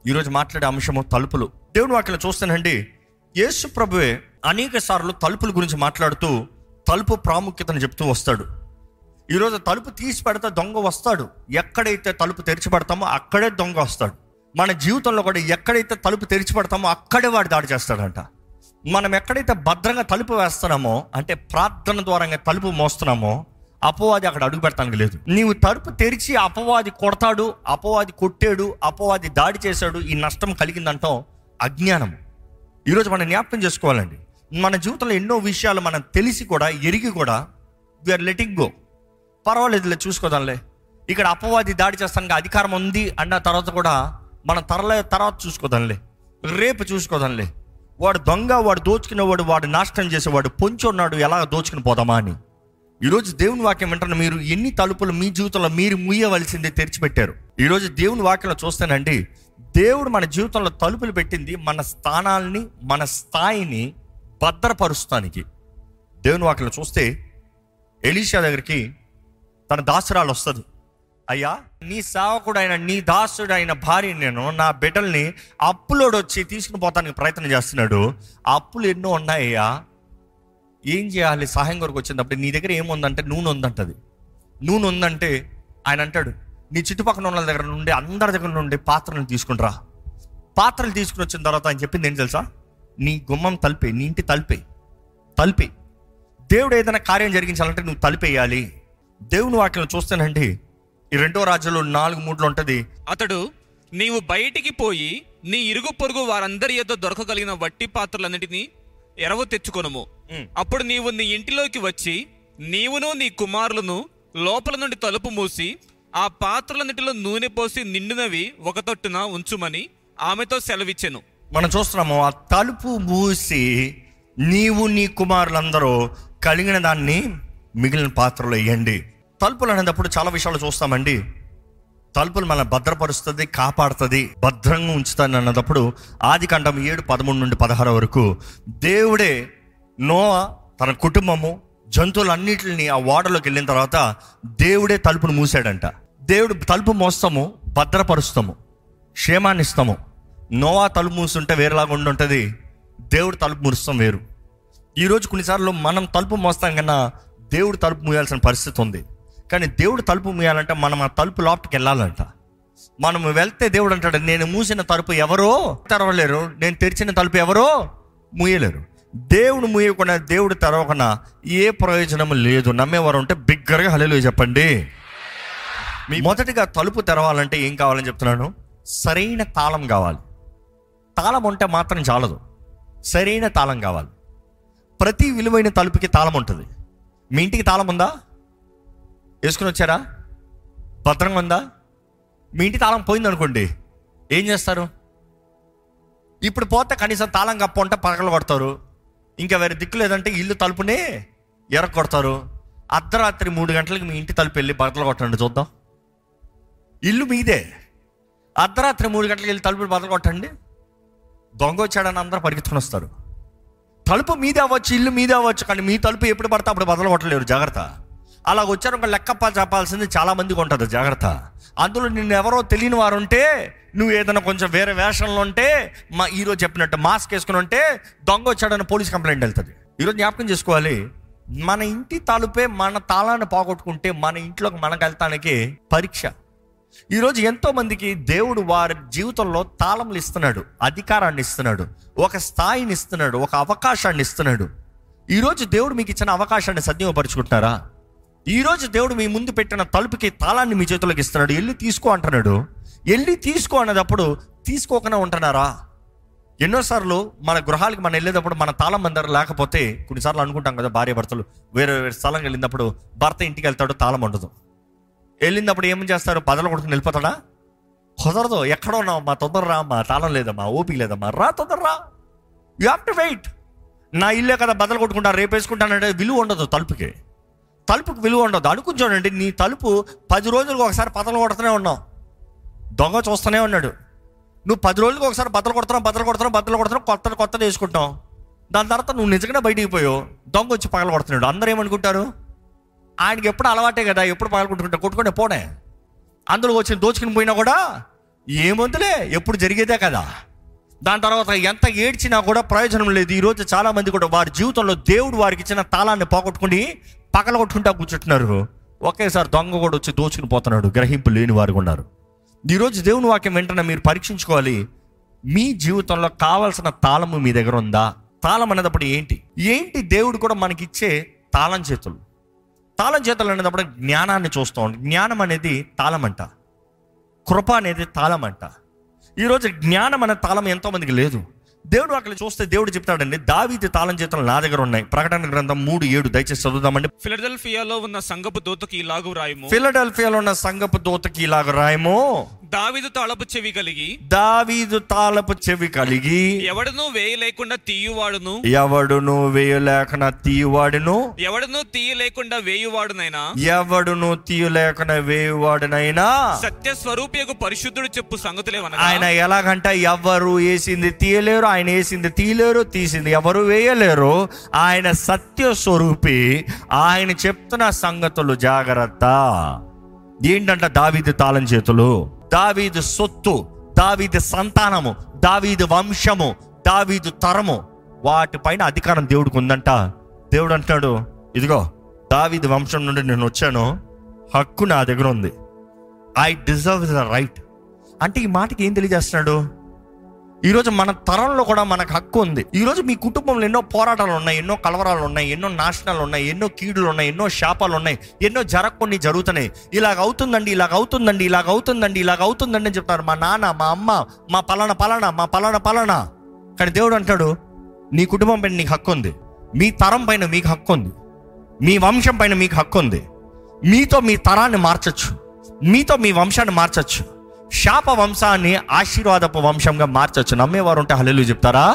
ఈరోజు మాట్లాడే అంశము తలుపులు దేవుని వాక్యం చూస్తానండి యేసు ప్రభువే అనేక సార్లు తలుపుల గురించి మాట్లాడుతూ తలుపు ప్రాముఖ్యతను చెప్తూ వస్తాడు ఈరోజు తలుపు తీసి పెడితే దొంగ వస్తాడు ఎక్కడైతే తలుపు తెరిచి పెడతామో అక్కడే దొంగ వస్తాడు మన జీవితంలో కూడా ఎక్కడైతే తలుపు తెరిచి పెడతామో అక్కడే వాడు దాడి చేస్తాడంట మనం ఎక్కడైతే భద్రంగా తలుపు వేస్తున్నామో అంటే ప్రార్థన ద్వారా తలుపు మోస్తున్నామో అపవాది అక్కడ అడుగు పెడతానికి లేదు నీవు తలుపు తెరిచి అపవాది కొడతాడు అపవాది కొట్టాడు అపవాది దాడి చేశాడు ఈ నష్టం కలిగిందంటాం అజ్ఞానం ఈరోజు మనం జ్ఞాపకం చేసుకోవాలండి మన జీవితంలో ఎన్నో విషయాలు మనం తెలిసి కూడా ఎరిగి కూడా వీఆర్ లెటింగ్ గో పర్వాలేదులే చూసుకోదాంలే ఇక్కడ అపవాది దాడి చేస్తానికి అధికారం ఉంది అన్న తర్వాత కూడా మనం తరలే తర్వాత చూసుకోదాంలే రేపు చూసుకోదాంలే వాడు దొంగ వాడు దోచుకునేవాడు వాడు నాశనం చేసేవాడు పొంచి ఉన్నాడు ఎలా దోచుకుని పోదామా అని ఈరోజు దేవుని వాక్యం వెంటనే మీరు ఎన్ని తలుపులు మీ జీవితంలో మీరు ముయ్యవలసిందే తెరిచిపెట్టారు ఈరోజు దేవుని వాక్యంలో చూస్తానండి దేవుడు మన జీవితంలో తలుపులు పెట్టింది మన స్థానాల్ని మన స్థాయిని భద్రపరుస్తానికి దేవుని వాక్యంలో చూస్తే ఎలీషా దగ్గరికి తన దాసురాలు వస్తుంది అయ్యా నీ సేవకుడైన నీ దాసుడైన భార్య నేను నా బిడ్డల్ని అప్పులోడు వచ్చి తీసుకుని పోతానికి ప్రయత్నం చేస్తున్నాడు ఆ అప్పులు ఎన్నో ఉన్నాయ్యా ఏం చేయాలి సహాయం కొరకు వచ్చినప్పుడు నీ దగ్గర ఏముందంటే నూనె ఉందంటది నూనె ఉందంటే ఆయన అంటాడు నీ చుట్టుపక్కల ఉన్న దగ్గర నుండి అందరి దగ్గర నుండి పాత్రలు తీసుకుంటారా పాత్రలు తీసుకుని వచ్చిన తర్వాత ఆయన చెప్పింది ఏం తెలుసా నీ గుమ్మం తలిపే నీ ఇంటి తలిపే తలిపే దేవుడు ఏదైనా కార్యం జరిగించాలంటే నువ్వు తలిపేయాలి దేవుని వాక్యం చూస్తానండి ఈ రెండో రాజ్యంలో నాలుగు మూడులో ఉంటుంది అతడు నీవు బయటికి పోయి నీ ఇరుగు పొరుగు వారందరి యొద్ద దొరకగలిగిన వట్టి పాత్రలన్నిటినీ ఎరవ తెచ్చుకొనుము ఉమ్. అప్పుడు నీవు నీ ఇంటిలోకి వచ్చి నీవును నీ కుమారులను లోపల నుండి తలుపు మూసి ఆ పాత్రలన్నిటిలో నూనె పోసి నిండినవి ఒక తొట్టున ఉంచుమని ఆమెతో సెలవిచ్చెను మనం చూస్తున్నాము ఆ తలుపు మూసి నీవు నీ కుమారులందరూ కలిగిన దాన్ని మిగిలిన పాత్రలో వేయండి తలుపులు అనేటప్పుడు చాలా విషయాలు చూస్తామండి తలుపులు మన భద్రపరుస్తుంది కాపాడుతుంది భద్రంగా ఉంచుతాను అన్నప్పుడు ఆది కంఠం ఏడు పదమూడు నుండి పదహారు వరకు దేవుడే నోవా తన కుటుంబము జంతువులన్నిటిని ఆ ఓడలోకి వెళ్ళిన తర్వాత దేవుడే తలుపును మూసాడంట దేవుడు తలుపు మోస్తాము భద్రపరుస్తాము క్షేమాన్ని ఇస్తాము నోవా తలుపు మూస్తుంటే వేరేలాగా ఉండి ఉంటుంది దేవుడు తలుపు మురుస్తాం వేరు ఈరోజు కొన్నిసార్లు మనం తలుపు మోస్తాం కన్నా దేవుడు తలుపు మూయాల్సిన పరిస్థితి ఉంది కానీ దేవుడు తలుపు మూయాలంటే మనం ఆ తలుపు లోపలికి వెళ్ళాలంట మనం వెళ్తే దేవుడు అంటాడు నేను మూసిన తలుపు ఎవరో తెరవలేరు నేను తెరిచిన తలుపు ఎవరో మూయలేరు దేవుడు మూయకుండా దేవుడు తెరవకుండా ఏ ప్రయోజనం లేదు నమ్మేవారు ఉంటే బిగ్గరగా హలేలు చెప్పండి మీ మొదటిగా తలుపు తెరవాలంటే ఏం కావాలని చెప్తున్నాను సరైన తాళం కావాలి తాళం ఉంటే మాత్రం చాలదు సరైన తాళం కావాలి ప్రతి విలువైన తలుపుకి తాళం ఉంటుంది మీ ఇంటికి తాళం ఉందా వేసుకుని వచ్చారా భద్రంగా ఉందా మీ ఇంటి తాళం పోయింది అనుకోండి ఏం చేస్తారు ఇప్పుడు పోతే కనీసం తాళం కప్ప ఉంటే పగలు కొడతారు ఇంకా వేరే దిక్కు లేదంటే ఇల్లు తలుపునే ఎర్ర కొడతారు అర్ధరాత్రి మూడు గంటలకి మీ ఇంటి తలుపు వెళ్ళి బట్టలు కొట్టండి చూద్దాం ఇల్లు మీదే అర్ధరాత్రి మూడు గంటలకు వెళ్ళి తలుపు బట్టలు కొట్టండి దొంగ వచ్చాడని అందరూ పరిగెత్తుకుని వస్తారు తలుపు మీదే అవ్వచ్చు ఇల్లు మీదే అవ్వచ్చు కానీ మీ తలుపు ఎప్పుడు పడితే అప్పుడు బదలు కొట్టలేరు జాగ్రత్త అలా వచ్చారు ఒక లెక్క చెప్పాల్సింది చాలా మందికి ఉంటుంది జాగ్రత్త అందులో నిన్ను ఎవరో తెలియని వారు ఉంటే నువ్వు ఏదైనా కొంచెం వేరే వేషంలో ఉంటే మా ఈరోజు చెప్పినట్టు మాస్క్ వేసుకుని ఉంటే దొంగ వచ్చాడని పోలీస్ కంప్లైంట్ వెళ్తుంది ఈరోజు జ్ఞాపకం చేసుకోవాలి మన ఇంటి తలుపే మన తాళాన్ని పోగొట్టుకుంటే మన ఇంట్లోకి మనకు వెళ్తానికి పరీక్ష ఈరోజు ఎంతో మందికి దేవుడు వారి జీవితంలో తాళములు ఇస్తున్నాడు అధికారాన్ని ఇస్తున్నాడు ఒక స్థాయిని ఇస్తున్నాడు ఒక అవకాశాన్ని ఇస్తున్నాడు ఈరోజు దేవుడు మీకు ఇచ్చిన అవకాశాన్ని సద్వినియోగపరుచుకుంటున్నారా ఈరోజు దేవుడు మీ ముందు పెట్టిన తలుపుకి తాళాన్ని మీ చేతులకు ఇస్తున్నాడు వెళ్ళి తీసుకో అంటున్నాడు వెళ్ళి తీసుకో అన్నదప్పుడు తీసుకోకుండా ఉంటున్నారా ఎన్నోసార్లు మన గృహాలకి మనం వెళ్ళేటప్పుడు మన తాళం అందరు లేకపోతే కొన్నిసార్లు అనుకుంటాం కదా భార్య భర్తలు వేరే వేరే స్థలం వెళ్ళినప్పుడు భర్త ఇంటికి వెళ్తాడు తాళం ఉండదు వెళ్ళినప్పుడు ఏం చేస్తారు బదలు కొడుకుని వెళ్ళిపోతాడా కుదరదు ఎక్కడో ఉన్నావు మా తొందర రా మా తాళం లేదమ్మా ఓపిక లేదమ్మా రా తొందర రా యూ హ్యావ్ టు వెయిట్ నా ఇల్లే కదా బదలు కొట్టుకుంటా రేపు వేసుకుంటానంటే విలువ ఉండదు తలుపుకి తలుపుకి విలువ ఉండదు అనుకుని చూడండి నీ తలుపు పది రోజులకు ఒకసారి బదలు కొడుతూనే ఉన్నావు దొంగ చూస్తూనే ఉన్నాడు నువ్వు పది రోజులకు ఒకసారి బద్దలు కొడుతున్నావు బద్దలు కొడుతున్నావు బద్దలు కొడుతున్నావు కొత్త కొత్తది వేసుకుంటావు దాని తర్వాత నువ్వు నిజంగా బయటికి పోయావు దొంగ వచ్చి పగల కొడుతున్నాడు అందరూ ఏమనుకుంటారు ఆయనకి ఎప్పుడు అలవాటే కదా ఎప్పుడు పగల కొట్టుకుంటా కొట్టుకుంటే పోనే అందులో వచ్చి దోచుకుని పోయినా కూడా ఏమొద్దులే ఎప్పుడు జరిగేదే కదా దాని తర్వాత ఎంత ఏడ్చినా కూడా ప్రయోజనం లేదు ఈరోజు చాలా మంది కూడా వారి జీవితంలో దేవుడు వారికి ఇచ్చిన తాళాన్ని పోగొట్టుకుని పగల కొట్టుకుంటా కూర్చుంటున్నారు ఒకేసారి దొంగ కూడా వచ్చి దోచుకుని పోతున్నాడు గ్రహింపు లేని వారు ఉన్నారు ఈరోజు దేవుని వాక్యం వెంటనే మీరు పరీక్షించుకోవాలి మీ జీవితంలో కావాల్సిన తాళము మీ దగ్గర ఉందా తాళం అనేటప్పుడు ఏంటి ఏంటి దేవుడు కూడా మనకిచ్చే తాళం చేతులు తాళం చేతులు అనేటప్పుడు జ్ఞానాన్ని చూస్తాం జ్ఞానం అనేది తాళం అంట కృప అనేది తాళం అంట ఈరోజు జ్ఞానం అనే తాళం ఎంతో మందికి లేదు దేవుడు అక్కడ చూస్తే దేవుడు చెప్తాడండి దావీది తాళం చేతులు నా దగ్గర ఉన్నాయి ప్రకటన గ్రంథం మూడు ఏడు దయచేసి చదువుదామండి ఫిలడెల్ఫియాలో ఉన్న సంగపు దూతకి ఇలాగు రాయము ఫిలడెల్ఫియాలో ఉన్న సంగపు దూతకి ఇలాగ రాయము దావిదు తాళపు చెవి కలిగి దావీదు తాళపు చెవి కలిగి ఎవడను వేయి లేకుండా తీయువాడును ఎవడును వేయలేకన తీయవాడును ఎవడను తీయ లేకుండా వేయువాడునైనా ఎవడును తీయలేకన వేయవాడునైనా సత్య స్వరూపియకు పరిశుద్ధుడు చెప్పు సంగతులేవనగా ఆయన ఎలాగంట ఎవరు వేసింది తీయలేరు ఆయన వేసింది తీయలేరు తీసింది ఎవరు వేయలేరు ఆయన సత్య స్వరూపి ఆయన చెప్తున్న సంగతులు జాగ్రత్త ఏంటంట దావీదు తాళం చేతులు దావీదు సొత్తు దావీదు సంతానము దావీదు వంశము దావీదు తరము వాటిపైన అధికారం దేవుడికి ఉందంట దేవుడు అంటాడు ఇదిగో దావీదు వంశం నుండి నేను వచ్చాను హక్కు నా దగ్గర ఉంది ఐ డిజర్వ్ ద రైట్ అంటే ఈ మాటకి ఏం తెలియజేస్తున్నాడు ఈరోజు మన తరంలో కూడా మనకు హక్కు ఉంది ఈరోజు మీ కుటుంబంలో ఎన్నో పోరాటాలు ఉన్నాయి ఎన్నో కలవరాలు ఉన్నాయి ఎన్నో నాశనాలు ఉన్నాయి ఎన్నో కీడులు ఉన్నాయి ఎన్నో శాపాలు ఉన్నాయి ఎన్నో జరగకొన్ని జరుగుతున్నాయి ఇలాగ అవుతుందండి ఇలాగ అవుతుందండి ఇలాగ అవుతుందండి ఇలాగ అవుతుందండి అని చెప్తారు మా నాన్న మా అమ్మ మా పలానా పలానా మా పలానా పలానా కానీ దేవుడు అంటాడు నీ కుటుంబం పైన నీకు హక్కు ఉంది మీ తరం పైన మీకు హక్కు ఉంది మీ వంశం పైన మీకు హక్కు ఉంది మీతో మీ తరాన్ని మార్చచ్చు మీతో మీ వంశాన్ని మార్చచ్చు శాప వంశాన్ని ఆశీర్వాదపు వంశంగా మార్చచ్చు నమ్మేవారు ఉంటే హల్లెలూయా చెప్తారా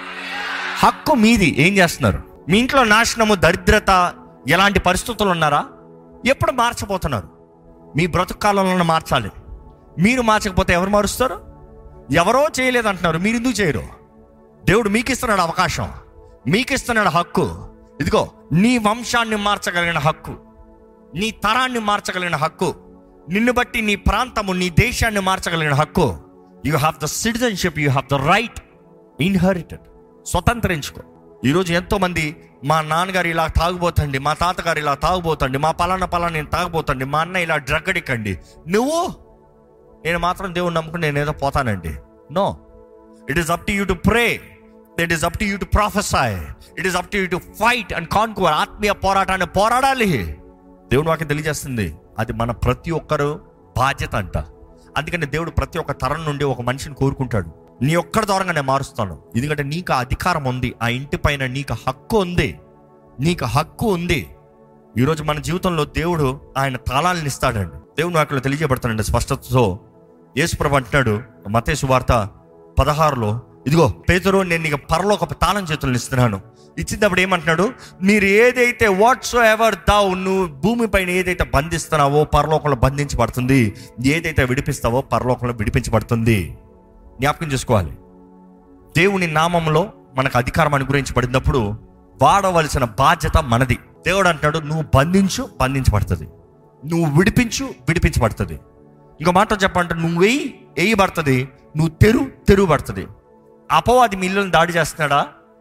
హక్కు మీది ఏం చేస్తున్నారు మీ ఇంట్లో నాశనము దరిద్రత ఎలాంటి పరిస్థితులు ఉన్నారా ఎప్పుడు మార్చబోతున్నారు మీ బ్రతుకు కాలంలో మార్చాలి మీరు మార్చకపోతే ఎవరు మారుస్తారు ఎవరో చేయలేదు అంటున్నారు మీరు ఎందుకు చేయరు దేవుడు మీకు ఇస్తున్నాడు అవకాశం మీకు ఇస్తున్నాడు హక్కు ఇదిగో నీ వంశాన్ని మార్చగలిగిన హక్కు నీ తరాన్ని మార్చగలిగిన హక్కు నిన్ను బట్టి నీ ప్రాంతము నీ దేశాన్ని మార్చగలిగిన హక్కు you have the citizenship you have the right inherited స్వతంత్రించుకో ఈరోజు ఎంతో మంది మా నాన్నగారు ఇలా తాగుబోతండి మా తాతగారు ఇలా తాగుబోతండి మా పలానా పలానా నేను తాగుబోతండి మా అన్న ఇలా డ్రగ్ అడిక్ట్ అండి నువ్వు నేను మాత్రం దేవుని నమ్ముకుని నేను ఏదో పోతానండి no it is up to you to pray it is up to you to prophesy it is up to you to fight and conquer ఆత్మీయ పోరాటాన్ని పోరాడాలి దేవుడు వాకి తెలియజేస్తుంది అది మన ప్రతి ఒక్కరు బాధ్యత అంట అందుకని దేవుడు ప్రతి ఒక్క తరం నుండి ఒక మనిషిని కోరుకుంటాడు నీ ఒక్కడి ద్వారా నేను మారుస్తాను ఎందుకంటే నీకు ఆ అధికారం ఉంది ఆ ఇంటి పైన నీకు హక్కు ఉంది నీకు హక్కు ఉంది ఈరోజు మన జీవితంలో దేవుడు ఆయన తాళాలను ఇస్తాడండి దేవుడు అక్కడ తెలియజేయబడతాడండి స్పష్టతతో యేసుప్రభు అంటున్నాడు మతేసు వార్త పదహారులో ఇదిగో పేదరు నేను నీకు పరలో ఒక తాళం చేతులను ఇస్తున్నాను ఇచ్చినప్పుడు ఏమంటున్నాడు మీరు ఏదైతే వాట్స్ ఎవర్ దావు నువ్వు భూమిపైన ఏదైతే బంధిస్తున్నావో పరలోకంలో బంధించబడుతుంది ఏదైతే విడిపిస్తావో పరలోకంలో విడిపించబడుతుంది జ్ఞాపకం చేసుకోవాలి దేవుని నామంలో మనకు అధికారం అనుగ్రహించబడినప్పుడు వాడవలసిన బాధ్యత మనది దేవుడు అంటాడు నువ్వు బంధించు బంధించబడుతుంది నువ్వు విడిపించు విడిపించబడుతుంది ఇంకో మాట చెప్పంటే నువ్వు వేయి వేయబడుతుంది నువ్వు తెరు తెరువబడుతుంది అపవాది మీ ఇల్లుని దాడి చేస్తున్నాడా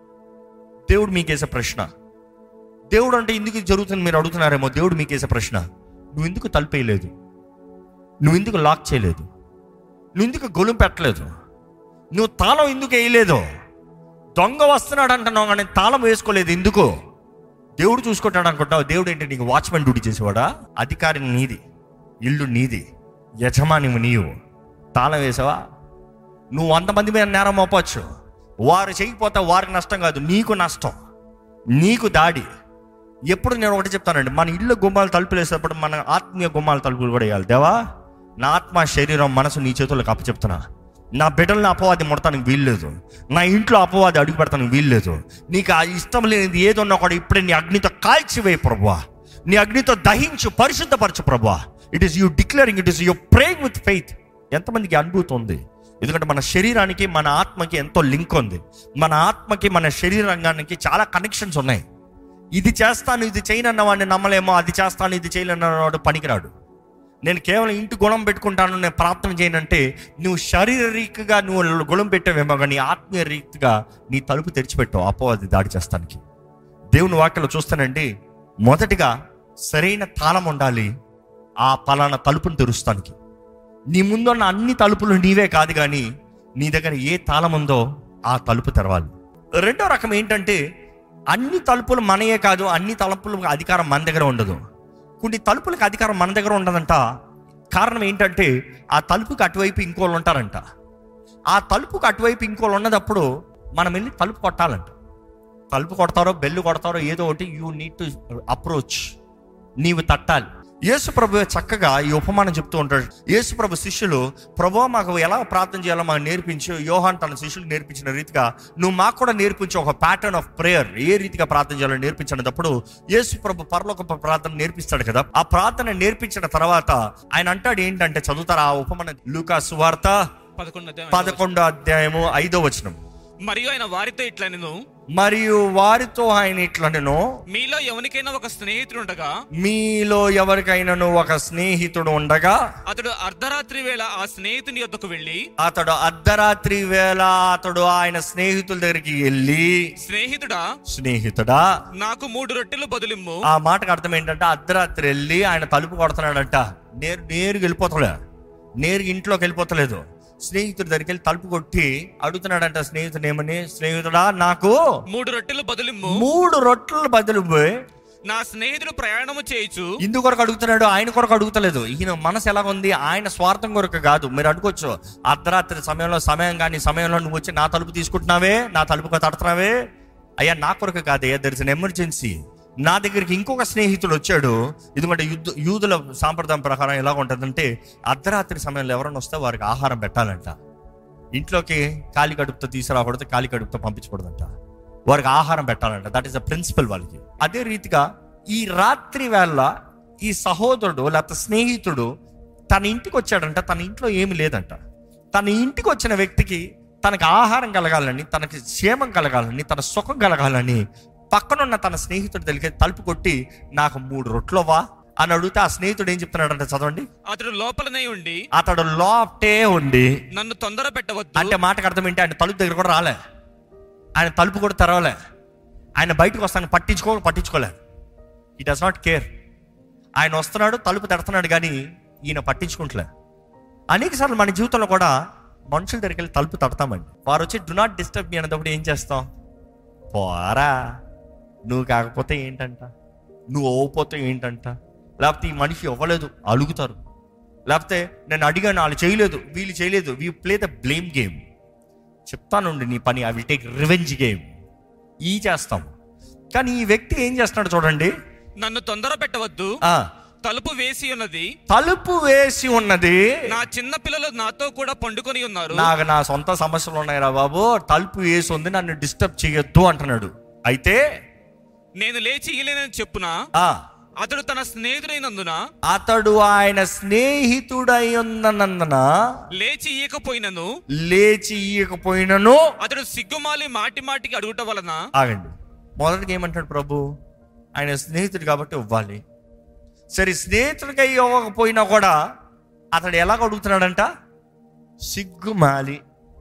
దేవుడు మీకేసే ప్రశ్న దేవుడు అంటే ఎందుకు ఇది జరుగుతుంది మీరు అడుగుతున్నారేమో దేవుడు మీకేసే ప్రశ్న నువ్వు ఎందుకు తలుపేయలేదు నువ్వు ఎందుకు లాక్ చేయలేదు నువ్వు ఎందుకు గొలుం పెట్టలేదు నువ్వు తాళం ఎందుకు వేయలేదు దొంగ వస్తున్నాడు అంటున్నావు కానీ తాళం వేసుకోలేదు ఎందుకు దేవుడు చూసుకుంటాడు అనుకుంటావు దేవుడు ఏంటి నీకు వాచ్మెన్ డ్యూటీ చేసేవాడా అధికారి నీది ఇల్లు నీది యజమాని నీవు తాళం వేసావా నువ్వు వంద మంది మీద నేరం మోపచ్చు వారు చేయకపోతే వారికి నష్టం కాదు నీకు నష్టం నీకు దాడి ఎప్పుడు నేను ఒకటి చెప్తానండి మన ఇల్లు గుమ్మాలు తలుపులు వేసేటప్పుడు మన ఆత్మీయ గుమ్మాల తలుపులు కూడా వేయాలి దేవా నా ఆత్మ శరీరం మనసు నీ చేతులకు అప్పచెప్తున్నా నా బిడ్డలను అపవాది ముడతానికి వీల్లేదు నా ఇంట్లో అపవాది అడుగు పెడతానికి వీల్లేదు నీకు ఆ ఇష్టం లేనిది ఏదున్నా కూడా ఇప్పుడే నీ అగ్నితో కాల్చివేయి ప్రభువా నీ అగ్నితో దహించు పరిశుద్ధపరచు ప్రభువా it is you declaring it is you praying with faith ఎంతమందికి అనుభూతి ఉంది ఎందుకంటే మన శరీరానికి మన ఆత్మకి ఎంతో లింక్ ఉంది మన ఆత్మకి మన శరీరంగానికి చాలా కనెక్షన్స్ ఉన్నాయి ఇది చేస్తాను ఇది చేయనన్న వాడిని నమ్మలేమో అది చేస్తాను ఇది చేయలేనన్న వాడు పనికిరాడు నేను కేవలం ఇంటి గుణం పెట్టుకుంటాను నేను ప్రార్థన చేయనంటే నువ్వు శారీరరీతిగా నువ్వు గుణం పెట్టావేమో కానీ ఆత్మీయ రీతిగా నీ తలుపు తెరిచిపెట్టావు అపవాది దాడి చేస్తానికి దేవుని వాక్యలో చూస్తానండి మొదటిగా సరైన తాళం ఉండాలి ఆ పలానా తలుపును తెరుస్తానికి నీ ముందున్న అన్ని తలుపులు నీవే కాదు కానీ నీ దగ్గర ఏ తాళం ఉందో ఆ తలుపు తెరవాలి రెండో రకం ఏంటంటే అన్ని తలుపులు మనయే కాదు అన్ని తలుపులకు అధికారం మన దగ్గర ఉండదు కొన్ని తలుపులకు అధికారం మన దగ్గర ఉండదంట కారణం ఏంటంటే ఆ తలుపుకి అటువైపు ఇంకోళ్ళు ఉంటారంట ఆ తలుపుకి అటువైపు ఇంకోళ్ళు ఉన్నదప్పుడు మనం వెళ్ళి తలుపు కొట్టాలంట తలుపు కొడతారో బెల్లు కొడతారో ఏదో ఒకటి యూ నీడ్ టు అప్రోచ్ నీవు తట్టాలి యేసు ప్రభు చక్కగా ఈ ఉపమానం చెప్తూ ఉంటాడు యేసు ప్రభు శిష్యులు ప్రభు మాకు ఎలా ప్రార్థన చేయాలో మాకు నేర్పించు యోహాన్ తన శిష్యులు నేర్పించిన రీతిగా నువ్వు మాకు కూడా నేర్పించు ఒక ప్యాటర్న్ ఆఫ్ ప్రేయర్ ఏ రీతిగా ప్రార్థన చేయాలో నేర్పించినప్పుడు యేసు ప్రభు పరలోక ప్రార్థన నేర్పిస్తాడు కదా ఆ ప్రార్థన నేర్పించిన తర్వాత ఆయన అంటాడు ఏంటంటే చదువుతారా ఆ ఉపమానం లూకా సువార్త పదకొండు అధ్యాయం పదకొండో అధ్యాయము ఐదో వచనం మరియు ఆయన వారితో ఇట్లా నేను మరియు వారితో ఆయన ఇట్లా నేను మీలో ఎవరికైనా ఒక స్నేహితుడు ఉండగా మీలో ఎవరికైనాను ఒక స్నేహితుడు ఉండగా అతడు అర్ధరాత్రి వేళ ఆ స్నేహితుని యొద్దకు వెళ్ళి అతడు అర్ధరాత్రి వేళ అతడు ఆయన స్నేహితుల దగ్గరికి వెళ్ళి స్నేహితుడా స్నేహితుడా నాకు మూడు రొట్టెలు బదులిమ్ము ఆ మాటకు అర్థం ఏంటంటే అర్ధరాత్రి వెళ్ళి ఆయన తలుపు కొడుతున్నాడంట నేరు నేరుగా వెళ్ళిపోతలే నేరుగా ఇంట్లోకి వెళ్ళిపోతలేదు స్నేహితుడి దగ్గరికి వెళ్ళి తలుపు కొట్టి అడుగుతున్నాడంట స్నేహితుడు ఏమని స్నేహితుడా నాకు మూడు రొట్టెలు బదులిమ్ము మూడు రొట్టెలు బదులు పోయి నా స్నేహితుడు ప్రయాణము చేయుచు ఇందు కొరకు అడుగుతున్నాడు ఆయన కొరకు అడుగుతలేదు ఈయన మనసు ఎలా ఉంది ఆయన స్వార్థం కొరకు కాదు మీరు అడుకోవచ్చు అర్ధరాత్రి సమయంలో సమయం కానీ సమయంలో నువ్వు వచ్చి నా తలుపు తీసుకుంటున్నావే నా తలుపు తడుతున్నావే అయ్యా నా కొరకు కాదు అయ్యా దర్ ఇస్ అన్ ఎమర్జెన్సీ నా దగ్గరికి ఇంకొక స్నేహితుడు వచ్చాడు ఎందుకంటే యుద్ధ యూదుల సాంప్రదాయం ప్రకారం ఎలా ఉంటుందంటే అర్ధరాత్రి సమయంలో ఎవరైనా వస్తే వారికి ఆహారం పెట్టాలంట ఇంట్లోకి ఖాళీ కడుపుతో తీసుకురాకూడదు ఖాళీ కడుపుతో పంపించకూడదంట వారికి ఆహారం పెట్టాలంట దట్ ఈస్ ద ప్రిన్సిపల్ వాళ్ళకి అదే రీతిగా ఈ రాత్రి వేళ ఈ సహోదరుడు లేకపోతే స్నేహితుడు తన ఇంటికి వచ్చాడంట తన ఇంట్లో ఏమి లేదంట తన ఇంటికి వచ్చిన వ్యక్తికి తనకు ఆహారం కలగాలని తనకి క్షేమం కలగాలని తన సుఖం కలగాలని పక్కనున్న తన స్నేహితుడు దగ్గరికి తలుపు కొట్టి నాకు మూడు రొట్లవా అని అడిగితే ఆ స్నేహితుడు ఏం చెప్తున్నాడంటే చదవండి అతడు లోపలనే ఉండి అతడు లోపటే ఉండి నన్ను తొందర పెట్టవద్దు అంటే మాటకు అర్థం ఏంటి ఆయన తలుపు దగ్గర కూడా రాలే ఆయన తలుపు కూడా తెరవలే ఆయన బయటకు వస్తాను పట్టించుకో పట్టించుకోలే ఈ డస్ నాట్ కేర్ ఆయన వస్తున్నాడు తలుపు తెడుతున్నాడు కానీ ఈయన పట్టించుకుంటలే అనేక సార్లు మన జీవితంలో కూడా మనుషుల దగ్గరికి వెళ్ళి తలుపు తడతామండి వారు వచ్చి డు నాట్ డిస్టర్బ్ మీ అన్నప్పుడు ఏం చేస్తాం పోరా నువ్వు కాకపోతే ఏంటంట నువ్వు ఓపోతే ఏంటంట లేకపోతే ఈ మనిషి ఇవ్వలేదు అలుగుతారు లేకపోతే నేను అడిగాను వాళ్ళు చేయలేదు వీళ్ళు చేయలేదు we play the blame game చెప్తానుండి నీ పని I will take revenge game ఈ చేస్తాం కానీ ఈ వ్యక్తి ఏం చేస్తున్నాడు చూడండి నన్ను తొందర పెట్టవద్దు ఆ తలుపు వేసి ఉన్నది తలుపు వేసి ఉన్నది నా చిన్న పిల్లలు నాతో కూడా పండుకొని ఉన్నారు నాకు నా సొంత సమస్యలు ఉన్నాయిరా బాబు తలుపు వేసి ఉంది నన్ను డిస్టర్బ్ చేయొద్దు అంటున్నాడు అయితే నేను లేచి ఇయలేనని చెప్పున ఆ అతడు తన స్నేహితుడైనందున అతడు ఆయన స్నేహితుడై ఉన్ననందున లేచి ఇయకపోయినను లేచి ఇయ్యకపోయినను అతడు సిగ్గుమాలి మాటి మాటికి అడుగుట వలన ఆగండి మొదటిగా ఏమంటాడు ప్రభు ఆయన స్నేహితుడు కాబట్టి ఇవ్వాలి సరే స్నేహితుడికి ఇవ్వకపోయినా కూడా అతడు ఎలాగ అడుగుతున్నాడంట సిగ్గుమాలి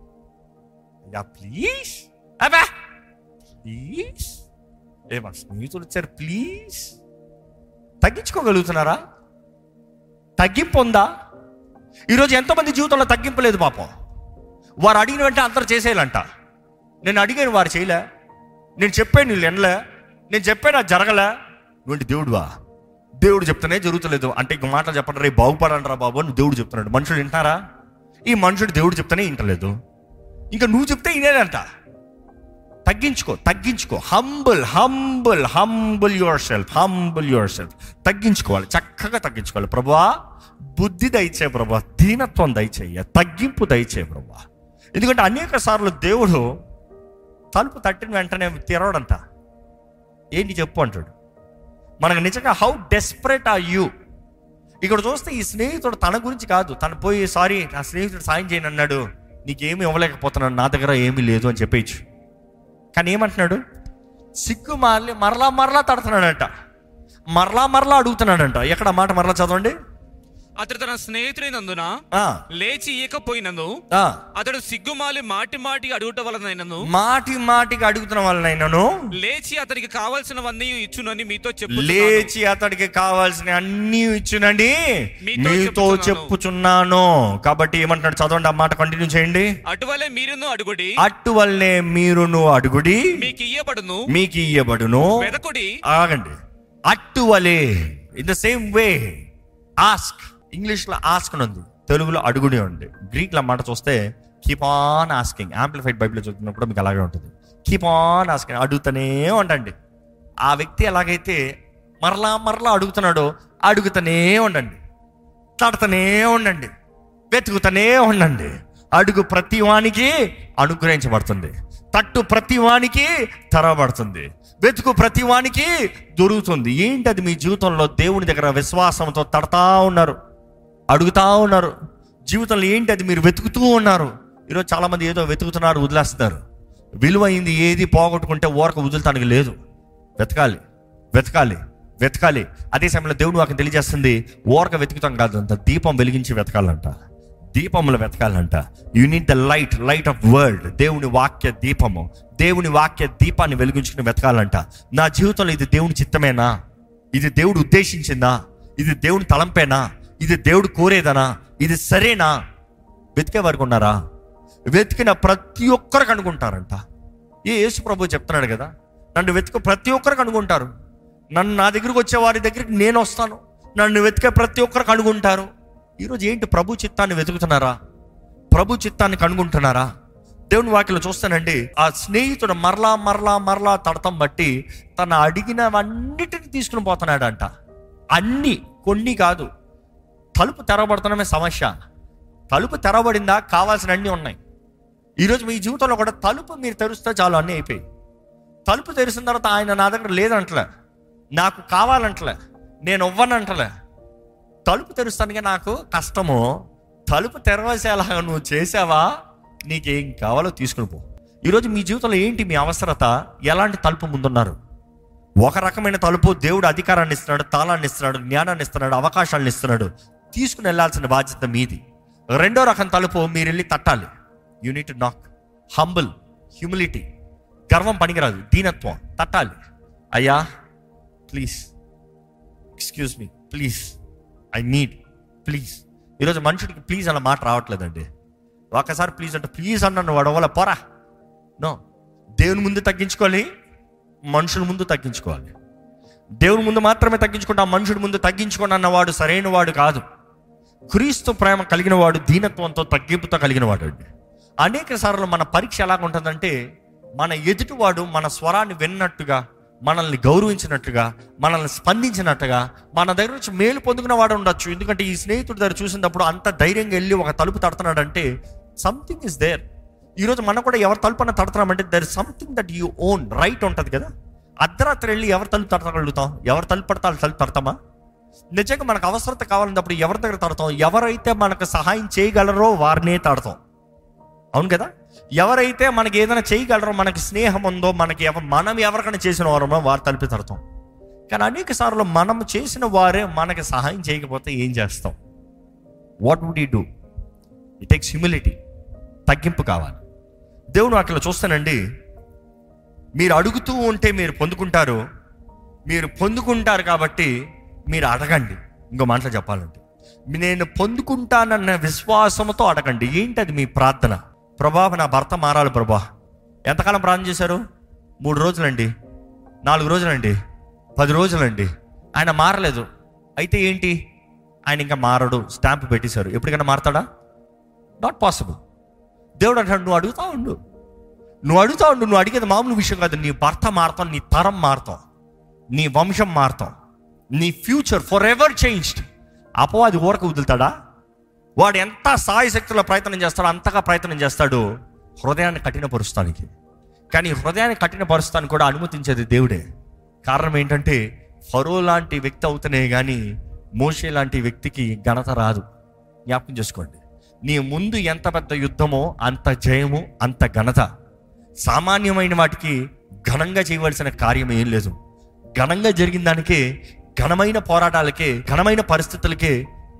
అయ్యా ప్లీజ్ అబ్బా ప్లీజ్ ఏ మా స్నేహితుడు వచ్చారు ప్లీజ్ తగ్గించుకోగలుగుతున్నారా తగ్గింపు ఉందా ఈరోజు ఎంతోమంది జీవితంలో తగ్గింపు లేదు పాపం వారు అడిగిన వెంటనే అందరు చేసేయాలంట నేను అడిగాను వారు చేయలే నేను చెప్పాను వీళ్ళు ఎనలే నేను చెప్పాను అది జరగలే నువ్వు దేవుడువా దేవుడు చెప్తేనే జరుగుతలేదు అంటే ఇంక మాటలు చెప్పండి రేపు బాగుపడండి రా బాబు అని దేవుడు చెప్తున్నాడు మనుషులు వింటారా ఈ మనుషుడు దేవుడు చెప్తేనే వింటలేదు ఇంకా నువ్వు చెప్తే వినేదంట తగ్గించుకో తగ్గించుకో humble humble humble yourself humble yourself తగ్గించుకోవాలి చక్కగా తగ్గించుకోవాలి ప్రభా బుద్ధి దయచే ప్రభా దీనత్వం దయచేయ తగ్గింపు దయచే ప్రభా ఎందుకంటే అనేక సార్లు దేవుడు తలుపు తట్టిన వెంటనే తెరవడంట ఏంటి చెప్పు అంటాడు మనకు నిజంగా హౌ డెస్పరేట్ ఆర్ యూ ఇక్కడ చూస్తే ఈ స్నేహితుడు తన గురించి కాదు తను పోయి సారీ నా స్నేహితుడు సాయం చేయను అన్నాడు నీకేమి ఇవ్వలేకపోతున్నాను నా దగ్గర ఏమీ లేదు అని చెప్పేయచ్చు కానీ ఏమంటున్నాడు సిగ్గు మార్లి మరలా మరలా తడుతున్నాడంట మరలా మరలా అడుగుతున్నాడంట ఎక్కడ మాట మరలా చదవండి అతడు తన స్నేహితుడైనందున ఆ, లేచి ఇయ్యకపోయినను ఆ. అతడు సిగ్గుమాలి మాటి మాటికి అడుగుట వలనైనను మాటి మాటికి అడుగుతున్న వాళ్ళనైనాను లేచి అతనికి కావాల్సినవన్నీ ఇచ్చునని మీతో చెప్పు లేచి అతడికి కావాల్సిన అన్ని ఇచ్చునండి మీతో మీతో చెప్పుచున్నాను. చెప్పుచున్నాను కాబట్టి ఏమంటున్నాడు చదవండి ఆ మాట కంటిన్యూ చేయండి అటువలే మీరును అడుగుడి అట్టు వల్లే మీరును అడుగుడి మీకు ఇయ్యబడును మీకు ఇయ్యబడును వెదకుడి ఆగండి అట్టువలే in the same way ask English లో ఆస్క్ అని ఉంది తెలుగులో అడుగుడి ఉంది గ్రీక్ లో మాట చూస్తే keep on asking amplified Bible చదువుతున్నప్పుడు మీకు అలాగే ఉంటుంది కీప్ ఆన్ ఆస్కింగ్ అడుగుతూనే ఉండండి ఆ వ్యక్తి ఎలాగైతే మరలా మరలా అడుగుతున్నాడో అడుగుతూనే ఉండండి తడతనే ఉండండి వెతుకుతూనే ఉండండి అడుగు ప్రతి వానికి అనుగ్రహించబడుతుంది తట్టు ప్రతి వానికి తెరవబడుతుంది వెతుకు ప్రతి వానికి దొరుకుతుంది ఏంటి అది మీ జీవితంలో దేవుని దగ్గర విశ్వాసంతో తడతా ఉన్నారు అడుగుతా ఉన్నారు జీవితంలో ఏంటి అది మీరు వెతుకుతూ ఉన్నారు ఈరోజు చాలా మంది ఏదో వెతుకుతున్నారు వదిలేస్తున్నారు విలువైంది ఏది పోగొట్టుకుంటే ఓరక వదులుతానికి లేదు వెతకాలి వెతకాలి వెతకాలి అదే సమయంలో దేవుడు వాకి తెలియజేస్తుంది ఓరక వెతుకుతాం కాదు అంత దీపం వెలిగించి వెతకాలంట దీపములు వెతకాలంట you need the light light of world దేవుని వాక్య దీపము దేవుని వాక్య దీపాన్ని వెలిగించుకుని వెతకాలంట నా జీవితంలో ఇది దేవుని చిత్తమేనా ఇది దేవుడు ఉద్దేశించిందా ఇది దేవుని తలంపేనా ఇది దేవుడు కోరేదనా ఇది సరేనా వెతికే వరకు ఉన్నారా వెతికిన ప్రతి ఒక్కరు కనుగొంటారంట ఏ యేసు ప్రభు చెప్తున్నాడు కదా నన్ను వెతిక ప్రతి ఒక్కరు కనుగొంటారు నన్ను నా దగ్గరికి వచ్చే వారి దగ్గరికి నేను వస్తాను నన్ను వెతికే ప్రతి ఒక్కరు కనుగొంటారు ఈరోజు ఏంటి ప్రభు చిత్తాన్ని వెతుకుతున్నారా ప్రభు చిత్తాన్ని కనుగొంటున్నారా దేవుని వాక్యలో చూస్తానండి ఆ స్నేహితుడు మరలా మరలా మరలా తడతం బట్టి తన అడిగినవన్నిటిని తీసుకుని పోతున్నాడంట అన్ని కొన్ని కాదు తలుపు తెరవబడుతున్నామే సమస్య తలుపు తెరవబడిందా కావాల్సిన అన్ని ఉన్నాయి ఈరోజు మీ జీవితంలో కూడా తలుపు మీరు తెరిస్తే చాలు అన్నీ అయిపోయి తలుపు తెరిచిన తర్వాత ఆయన నా దగ్గర లేదంటలే నాకు కావాలంటలే నేను ఇవ్వనంటలే తలుపు తెరుస్తానికి నాకు కష్టము తలుపు తెరవేసేలాగా నువ్వు చేసావా నీకేం కావాలో తీసుకుని పో ఈరోజు మీ జీవితంలో ఏంటి మీ అవసరత ఎలాంటి తలుపు ముందున్నారు ఒక రకమైన తలుపు దేవుడు అధికారాన్ని ఇస్తున్నాడు తాళాన్ని ఇస్తున్నాడు జ్ఞానాన్ని ఇస్తున్నాడు అవకాశాలను ఇస్తున్నాడు తీసుకుని వెళ్ళాల్సిన బాధ్యత మీది రెండో రకం తలుపు మీరు వెళ్ళి తట్టాలి యూనిట్ నాక్ హంబుల్ హ్యూమిలిటీ గర్వం పనికిరాదు దీనత్వం తట్టాలి అయ్యా please excuse me please I need please ఈరోజు మనుషుడికి ప్లీజ్ అన్న మాట రావట్లేదండి ఒకసారి ప్లీజ్ అంటే ప్లీజ్ అన్నాను వాడు వల్ల పోరా నో దేవుని ముందు తగ్గించుకోవాలి మనుషుల ముందు తగ్గించుకోవాలి దేవుని ముందు మాత్రమే తగ్గించుకుంటే ఆ మనుషుడి ముందు తగ్గించుకోండి అన్నవాడు సరైన వాడు కాదు క్రీస్తు ప్రేమ కలిగిన వాడు దీనత్వంతో తగ్గింపుతో కలిగిన వాడు అండి అనేక సార్లు మన పరీక్ష ఎలాగ ఉంటుందంటే మన ఎదుటివాడు మన స్వరాన్ని విన్నట్టుగా మనల్ని గౌరవించినట్టుగా మనల్ని స్పందించినట్టుగా మన దగ్గర నుంచి మేలు పొందుకున్న వాడు ఉండొచ్చు ఎందుకంటే ఈ స్నేహితుడి దగ్గర చూసినప్పుడు అంత ధైర్యంగా వెళ్ళి ఒక తలుపు తడుతున్నాడంటే సంథింగ్ ఇస్ దేర్ ఈరోజు మనం కూడా ఎవరు తలుపు అన్న తడుతున్నామంటే there something that you own right ఉంటుంది కదా అర్ధరాత్రి వెళ్ళి ఎవరు తలుపు తడతగలుగుతాం ఎవరు తలుపు పడతా వాళ్ళు తలుపు తడతామా నిజంగా మనకు అవసరత కావాలన్నప్పుడు ఎవరి దగ్గర తడతాం ఎవరైతే మనకు సహాయం చేయగలరో వారినే తడతాం అవును కదా ఎవరైతే మనకి ఏదైనా చేయగలరో మనకి స్నేహం ఉందో మనకి ఎవ మనం ఎవరికైనా చేసిన వారమో వారు తలిపి తడతాం కానీ అనేక సార్లు మనం చేసిన వారే మనకి సహాయం చేయకపోతే ఏం చేస్తాం what would you do it takes humility తగ్గింపు కావాలి దేవుడు అట్లా చూస్తానండి మీరు అడుగుతూ ఉంటే మీరు పొందుకుంటారు మీరు పొందుకుంటారు కాబట్టి మీరు అడగండి ఇంకో మాటలో చెప్పాలంటే నేను పొందుకుంటానన్న విశ్వాసంతో అడగండి ఏంటి అది మీ ప్రార్థన ప్రభా నా భర్త మారాలి ప్రభా ఎంతకాలం ప్రార్థన చేశారు మూడు రోజులండి నాలుగు రోజులండి పది రోజులండి ఆయన మారలేదు అయితే ఏంటి ఆయన ఇంకా మారడు స్టాంప్ పెట్టేశారు ఎప్పటికైనా మారతాడా నాట్ పాసిబుల్ దేవుడు అంటాడు నువ్వు అడుగుతా ఉండు నువ్వు అడుగుతా ఉండు నువ్వు అడిగేది మామూలు విషయం కాదు నీ భర్త మారుతాం నీ తరం మారుతాం నీ వంశం మారుతాం నీ ఫ్యూచర్ ఫర్ ఎవర్ చేంజ్డ్ అపవాది ఊరకు వదులుతాడా వాడు ఎంత సాయి శక్తిలో ప్రయత్నం చేస్తాడో అంతగా ప్రయత్నం చేస్తాడు హృదయాన్ని కఠినపరుస్తానికి కానీ హృదయాన్ని కఠినపరుస్తానికి కూడా అనుమతించేది దేవుడే కారణం ఏంటంటే ఫరో లాంటి వ్యక్తి అవుతనే కానీ మోషే లాంటి వ్యక్తికి ఘనత రాదు జ్ఞాపకం చేసుకోండి నీ ముందు ఎంత పెద్ద యుద్ధమో అంత జయము అంత ఘనత సామాన్యమైన వాటికి ఘనంగా చేయవలసిన కార్యం ఏం లేదు ఘనంగా జరిగిన దానికే ఘనమైన పోరాటాలకే ఘనమైన పరిస్థితులకే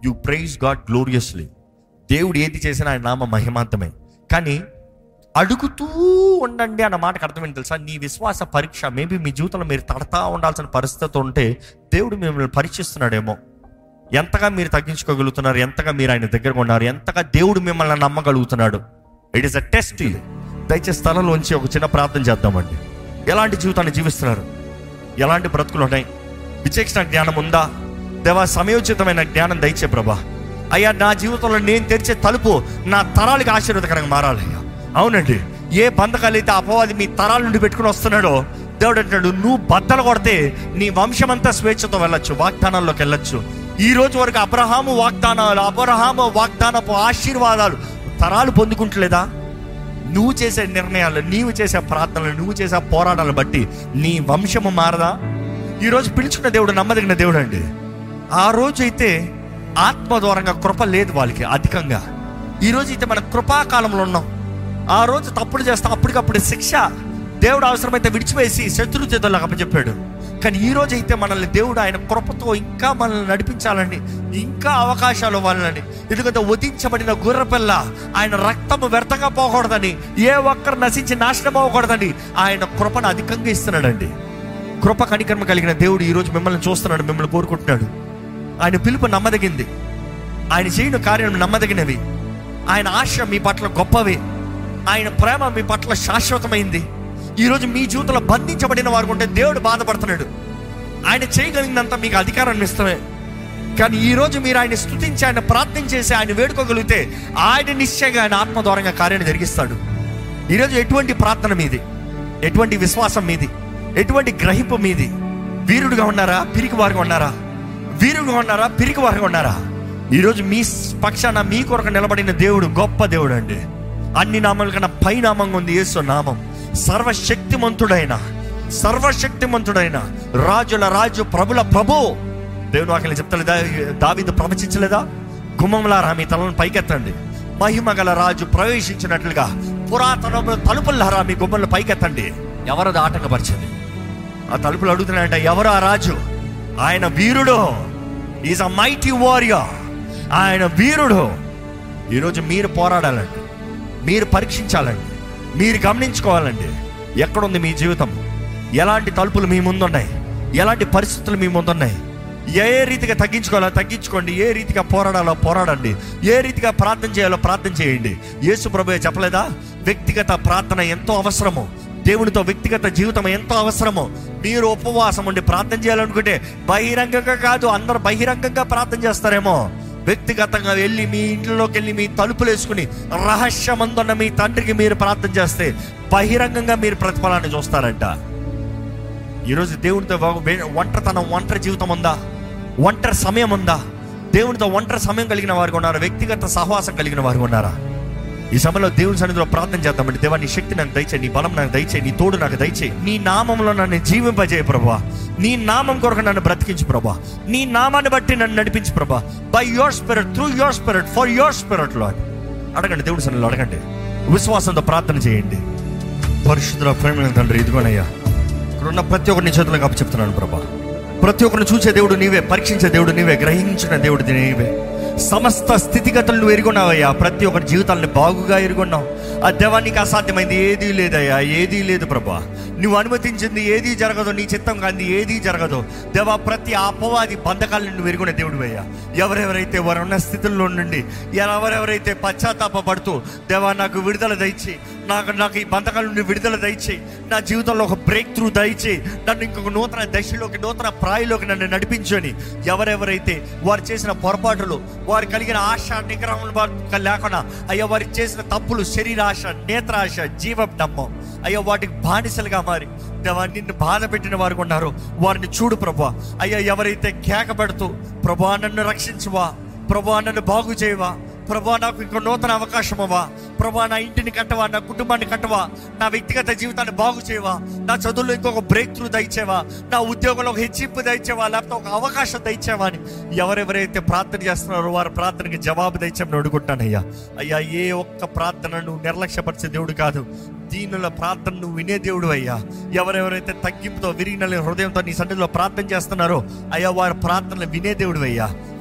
యు ప్రైజ్ గాడ్ గ్లోరియస్లీ దేవుడు ఏది చేసినా ఆయన నామ మహిమాంతమే కానీ అడుగుతూ ఉండండి అన్న మాటకు అర్థం ఏంటి తెలుసా నీ విశ్వాస పరీక్ష మేబీ మీ జీవితంలో మీరు తడతా ఉండాల్సిన పరిస్థితి ఉంటే దేవుడు మిమ్మల్ని పరీక్షిస్తున్నాడేమో ఎంతగా మీరు తగ్గించుకోగలుగుతున్నారు ఎంతగా మీరు ఆయన దగ్గర ఉన్నారు ఎంతగా దేవుడు మిమ్మల్ని నమ్మగలుగుతున్నాడు ఇట్ ఈస్ అ టెస్ట్ దయచేసి స్థలంలోంచి ఒక చిన్న ప్రార్థన చేద్దామండి ఎలాంటి జీవితాన్ని జీవిస్తున్నారు ఎలాంటి బ్రతుకులు ఉన్నాయి విచక్షణ జ్ఞానం ఉందా దేవా సమయోచితమైన జ్ఞానం దయచే ప్రభా అయ్యా నా జీవితంలో నేను తెరిచే తలుపు నా తరాలకి ఆశీర్వదకరంగా మారాలి అయ్యా అవునండి ఏ బంధకాలు అయితే అపవాది మీ తరాల నుండి పెట్టుకుని వస్తున్నాడో దేవుడు అంటాడు నువ్వు బద్దలు కొడితే నీ వంశమంతా స్వేచ్ఛతో వెళ్ళొచ్చు వాగ్దానాల్లోకి వెళ్ళొచ్చు ఈ రోజు వరకు అబ్రహాము వాగ్దానాలు అబ్రహాము వాగ్దానపు ఆశీర్వాదాలు తరాలు పొందుకుంటలేదా నువ్వు చేసే నిర్ణయాలు నీవు చేసే ప్రార్థనలు నువ్వు చేసే పోరాటాలను బట్టి నీ వంశము మారదా ఈరోజు పిలుచుకున్న దేవుడు నమ్మదగిన దేవుడు అండి ఆ రోజు అయితే ఆత్మ ద్వారంగా కృప లేదు వాళ్ళకి అధికంగా ఈ రోజు అయితే మన కృపాకాలంలో ఉన్నాం ఆ రోజు తప్పుడు చేస్తా అప్పటికప్పుడు శిక్ష దేవుడు అవసరమైతే విడిచివేసి శత్రు చేతులకు అప్పచెప్పాడు కానీ ఈ రోజు అయితే మనల్ని దేవుడు ఆయన కృపతో ఇంకా మనల్ని నడిపించాలని ఇంకా అవకాశాలు ఇవ్వాలని ఎందుకంటే వధించబడిన గుర్రపిల్ల ఆయన రక్తము వ్యర్థంగా పోకూడదని ఏ ఒక్కరు నశించి నాశనం అవ్వకూడదని ఆయన కృపను అధికంగా ఇస్తున్నాడండి కృప కనికర్మ కలిగిన దేవుడు ఈ రోజు మిమ్మల్ని చూస్తున్నాడు మిమ్మల్ని కోరుకుంటున్నాడు ఆయన పిలుపు నమ్మదగింది ఆయన చేయని కార్యం నమ్మదగినవి ఆయన ఆశ మీ పట్ల గొప్పవి ఆయన ప్రేమ మీ పట్ల శాశ్వతమైంది ఈరోజు మీ జీవితంలో బంధించబడిన వారు ఉంటే దేవుడు బాధపడుతున్నాడు ఆయన చేయగలిగినంత మీకు అధికారాన్ని ఇస్తామే కానీ ఈ రోజు మీరు ఆయన స్తుతించి ఆయన ప్రార్థన చేసి ఆయన వేడుకోగలిగితే ఆయన నిశ్చయంగా ఆయన ఆత్మ ద్వారంగా కార్యాన్ని జరిగిస్తాడు ఈరోజు ఎటువంటి ప్రార్థన మీది ఎటువంటి విశ్వాసం మీది ఎటువంటి గ్రహింపు మీది వీరుడుగా ఉన్నారా పిరికి వారుగా ఉన్నారా వీరుడుగా ఉన్నారా పిరికి వారుగా ఉన్నారా ఈరోజు మీ పక్షాన మీ కొరకు నిలబడిన దేవుడు గొప్ప దేవుడు అండి అన్ని నామాల కన్నా పై నామంగా ఉంది యేసు నామం సర్వశక్తిమంతుడైన సర్వశక్తిమంతుడైన రాజుల రాజు ప్రభుల ప్రభు దేవుడు వాక్యం చెప్తలేదా దావిదు ప్రవచించలేదా గుమ్మంలారా మీ తలను పైకెత్తండి మహిమ గల రాజు ప్రవేశించినట్లుగా పురాతన తలుపులారా మీ గుమ్మలను పైకెత్తండి ఎవరది ఆటంకపరిచింది ఆ తలుపులు అడుగుతున్నాయంట ఎవరు ఆ రాజు ఆయన వీరుడు ఈజ్ అ మైటీ వారియర్ ఆయన వీరుడు ఈరోజు మీరు పోరాడాలండి మీరు పరీక్షించాలండి మీరు గమనించుకోవాలండి ఎక్కడుంది మీ జీవితం ఎలాంటి తలుపులు మీ ముందున్నాయి ఎలాంటి పరిస్థితులు మీ ముందున్నాయి ఏ రీతిగా తగ్గించుకోవాలో తగ్గించుకోండి ఏ రీతిగా పోరాడాలో పోరాడండి ఏ రీతిగా ప్రార్థన చేయాలో ప్రార్థన చేయండి యేసు ప్రభు చెప్పలేదా వ్యక్తిగత ప్రార్థన ఎంతో అవసరము దేవునితో వ్యక్తిగత జీవితం ఎంతో అవసరము మీరు ఉపవాసం ఉండి ప్రార్థన చేయాలనుకుంటే బహిరంగంగా కాదు అందరు బహిరంగంగా ప్రార్థన చేస్తారేమో వ్యక్తిగతంగా వెళ్ళి మీ ఇంట్లోకి వెళ్ళి మీ తలుపులు వేసుకుని రహస్యమందున్న మీ తండ్రికి మీరు ప్రార్థన చేస్తే బహిరంగంగా మీరు ప్రతిఫలాన్ని చూస్తారంట ఈరోజు దేవునితో వే- ఒంటరితనం ఒంటరి జీవితం ఉందా ఒంటరి సమయం ఉందా దేవునితో ఒంటరి సమయం కలిగిన వారు ఉన్నారా వ్యక్తిగత సహవాసం కలిగిన వారు ఉన్నారా ఈ సమయంలో దేవుని సన్నిధిలో ప్రార్థన చేద్దామండి దేవా నీ శక్తి నాకు దయచే నీ బలం నాకు దయచే నీ తోడు నాకు దయచే నీ నామంలో నన్ను జీవింపజేయ ప్రభా నీ నామం కొరకు నన్ను బ్రతికించు ప్రభా నీ నామాన్ని బట్టి నన్ను నడిపించు ప్రభా by your spirit through your spirit for your spirit Lord అడగండి దేవుడి సన్నిధిలో అడగండి విశ్వాసంతో ప్రార్థన చేయండి పరిశుద్ధ ప్రేమ తండ్రి ఇదిగోనయ్యా ఇక్కడ ఉన్న ప్రతి ఒక్కరిని చేతులకు అప్పు చెప్తున్నాను ప్రభా ప్రతి ఒక్కరిని చూసే దేవుడు నీవే పరీక్షించే దేవుడు నీవే గ్రహించిన దేవుడు నీవే సమస్త స్థితిగతులు నువ్వు ఎరుగున్నావయ్యా ప్రతి ఒక్కరి జీవితాలను బాగుగా ఎరుగున్నావు ఆ దేవానికి అసాధ్యమైంది ఏదీ లేదయ్యా ఏదీ లేదు ప్రభా నువ్వు అనుమతించింది ఏదీ జరగదు నీ చిత్తం కాంది ఏదీ జరగదు దేవా ప్రతి అపవాది బంధకాలను నువ్వు ఎరుగున్న దేవుడు అయ్యా ఎవరెవరైతే వారు ఉన్న స్థితుల్లో నుండి ఎవరెవరైతే పశ్చాత్తాపడుతూ దేవా నాకు విడుదల దయచి నాకు నాకు ఈ బంధకాల నుండి విడుదల దయచేయి నా జీవితంలో ఒక బ్రేక్ త్రూ దయచేయి నన్ను ఇంకొక నూతన దశలోకి నూతన ప్రాయలోకి నన్ను నడిపించని ఎవరెవరైతే వారు చేసిన పొరపాటులు వారు కలిగిన ఆశ నిగ్రహం లేకుండా అయ్యా వారు చేసిన తప్పులు శరీరాశ నేత్రాశ జీవం నమ్మం అయ్యా వాటికి బానిసలుగా మారి దేవా నిన్ను బాధ పెట్టిన వారు ఉన్నారు వారిని చూడు ప్రభా అయ్యా ఎవరైతే కేక పెడుతూ ప్రభా నన్ను రక్షించువా ప్రభా నన్ను బాగు చేయవా ప్రభా నాకు ఇంకో నూతన అవకాశం అవ్వా ప్రభా నా ఇంటిని కట్టవా నా కుటుంబాన్ని కట్టవా నా వ్యక్తిగత జీవితాన్ని బాగు చేయవా నా చదువులో ఇంకొక బ్రేక్ త్రూ దయచేవా నా ఉద్యోగంలో ఒక హెచ్చింపు దయచేవా లేకపోతే ఒక అవకాశం దయచేవా అని ఎవరెవరైతే ప్రార్థన చేస్తున్నారో వారి ప్రార్థనకి జవాబు దయచేమని అడుగుంటానయ్యా అయ్యా ఏ ఒక్క ప్రార్థనను నిర్లక్ష్యపరిచే దేవుడు కాదు దీనుల ప్రార్థన నువ్వు వినే దేవుడు అయ్యా ఎవరెవరైతే తగ్గింపుతో విరిగిన హృదయంతో నీ సన్నిధిలో ప్రార్థన చేస్తున్నారో అయ్యా వారి ప్రార్థనలు వినే దేవుడు అయ్యా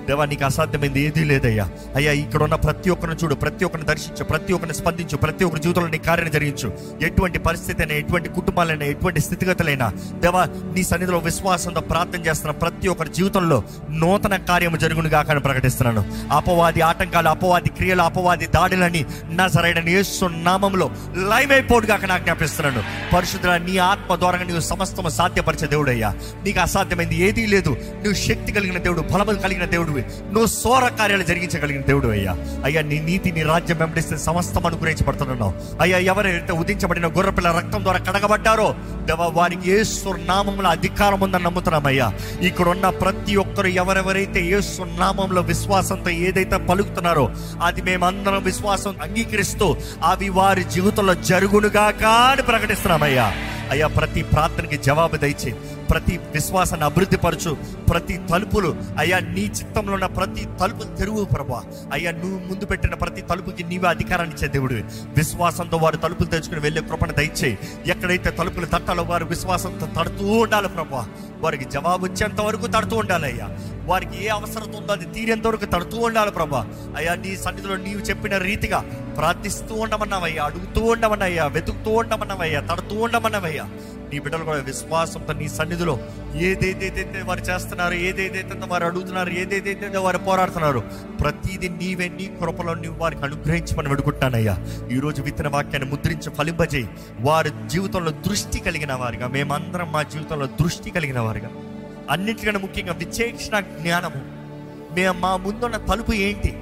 దేవా నీకు అసాధ్యమైంది ఏదీ లేదయ్యా అయ్యా ఇక్కడ ఉన్న ప్రతి ఒక్కరిని చూడు ప్రతి ఒక్కరిని దర్శించు ప్రతి ఒక్కరిని స్పందించు ప్రతి ఒక్కరి జీవితంలో నీ కార్యం జరిగించు ఎటువంటి పరిస్థితి అయినా ఎటువంటి కుటుంబాలైనా ఎటువంటి స్థితిగతులైనా దేవా నీ సన్నిధిలో విశ్వాసంతో ప్రార్థన చేస్తున్న ప్రతి ఒక్కరి జీవితంలో నూతన కార్యము జరుగును గాకని ప్రకటిస్తున్నాను అపవాది ఆటంకాలు అపవాది క్రియలు అపవాది దాడులని నా సరైన యేసు నామంలో లైవ్ అయిపోటు గాక నాకు జ్ఞాపిస్తున్నాను పరిశుద్ధ నీ ఆత్మ ద్వారా నీవు సమస్తము సాధ్యపరిచే దేవుడయ్యా నీకు అసాధ్యమైంది ఏదీ లేదు నువ్వు శక్తి కలిగిన దేవుడు బలము కలిగిన దేవుడివి నువ్వు సోర కార్యాలు జరిగించగలిగిన దేవుడు అయ్యా అయ్యా నీ నీతి నీ రాజ్యం వెంబడిస్తే సమస్తం అనుగ్రహించబడుతున్నావు అయ్యా ఎవరైతే ఉదించబడిన గొర్రెపిల్ల రక్తం ద్వారా కడగబడ్డారో దేవా వారికి యేసు నామంలో అధికారం ఉందని నమ్ముతున్నామయ్యా ఇక్కడ ఉన్న ప్రతి ఒక్కరు ఎవరెవరైతే యేసు నామంలో విశ్వాసంతో ఏదైతే పలుకుతున్నారో అది మేమందరం విశ్వాసం అంగీకరిస్తూ అవి వారి జీవితంలో జరుగునుగాక అని ప్రకటిస్తున్నామయ్యా అయ్యా ప్రతి ప్రార్థనకి జవాబు దయచే ప్రతి విశ్వాసాన్ని అభివృద్ధిపరచు ప్రతి తలుపులు అయ్యా నీ చిత్తంలో ఉన్న ప్రతి తలుపు తెరువు ప్రభా అయ్యా నువ్వు ముందు పెట్టిన ప్రతి తలుపుకి నీవే అధికారాన్ని ఇచ్చే దేవుడు విశ్వాసంతో వారు తలుపులు తెచ్చుకుని వెళ్ళే కృపణ దయచేయి ఎక్కడైతే తలుపులు తట్టాలో వారు విశ్వాసంతో తడుతూ ఉండాలి ప్రభా వారికి జవాబు వచ్చేంత వరకు తడుతూ ఉండాలి అయ్యా వారికి ఏ అవసరం ఉందో అది తీరేంత వరకు తడుతూ ఉండాలి ప్రభా అయ్యా నీ సన్నిధిలో నీవు చెప్పిన రీతిగా ప్రార్థిస్తూ ఉండమన్నావయ్యా అడుగుతూ ఉండమన్నయ్యా వెతుకుతూ ఉండమన్నావయ్యా తడుతూ ఉండమన్నావయ్యా నీ బిడ్డలు కూడా విశ్వాసంతో నీ సన్నిధిలో ఏదేదైతే వారు చేస్తున్నారు ఏదేదైతే వారు అడుగుతున్నారు ఏదేదైతే వారు పోరాడుతున్నారు ప్రతిదీ నీవే నీ కృపలో నీవు వారికి అనుగ్రహించమని వేడుకుంటానయ్యా ఈ రోజు విత్తన వాక్యాన్ని ముద్రించి ఫలింపజేయి వారి జీవితంలో దృష్టి కలిగిన వారిగా మేమందరం మా జీవితంలో దృష్టి కలిగిన వారిగా అన్నిటికన్నా ముఖ్యంగా విచేక్షణ జ్ఞానము మేము మా ముందున్న తలుపు ఏంటి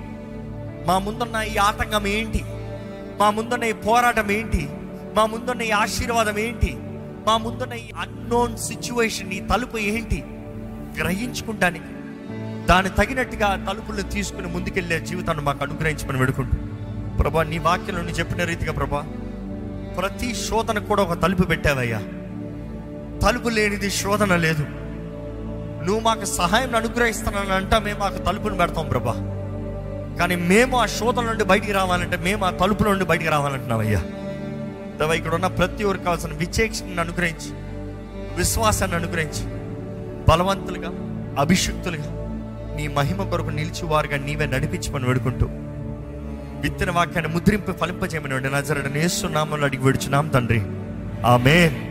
మా ముందున్న ఈ ఆటంకం ఏంటి మా ముందున్న ఈ పోరాటం ఏంటి మా ముందున్న ఈ ఆశీర్వాదం ఏంటి మా ముందున్న ఈ అన్నోన్ సిచ్యువేషన్ ఈ తలుపు ఏంటి గ్రహించుకుంటానికి దాని తగినట్టుగా ఆ తలుపులను తీసుకుని ముందుకెళ్లే జీవితాన్ని మాకు అనుగ్రహించమని వేడుకుంటూ ప్రభా నీ వాక్యంలో నీ చెప్పిన రీతిగా ప్రభా ప్రతి శోధన కూడా ఒక తలుపు పెట్టావయ్యా తలుపు లేనిది శోధన లేదు నువ్వు మాకు సహాయం అనుగ్రహిస్తున్నాను అంటా మేము మాకు తలుపును పెడతాం ప్రభా కానీ మేము ఆ శోధన నుండి బయటికి రావాలంటే మేము ఆ తలుపుల నుండి బయటికి రావాలంటున్నామయ్యా దేవా ఇక్కడ ఉన్న ప్రతి ఒక్కరికి కావాల్సిన విచేక్షణను అనుగ్రహించి విశ్వాసాన్ని అనుగ్రహించి బలవంతులుగా అభిషిక్తులుగా నీ మహిమ కొరకు నిలిచి వారుగా నీవే నడిపించమని వేడుకుంటూ విత్తన వాక్యాన్ని ముద్రింపు ఫలింపజేయమని నజరడని నేస్తున్నామని అడిగి విడుచున్నాం తండ్రి ఆమెన్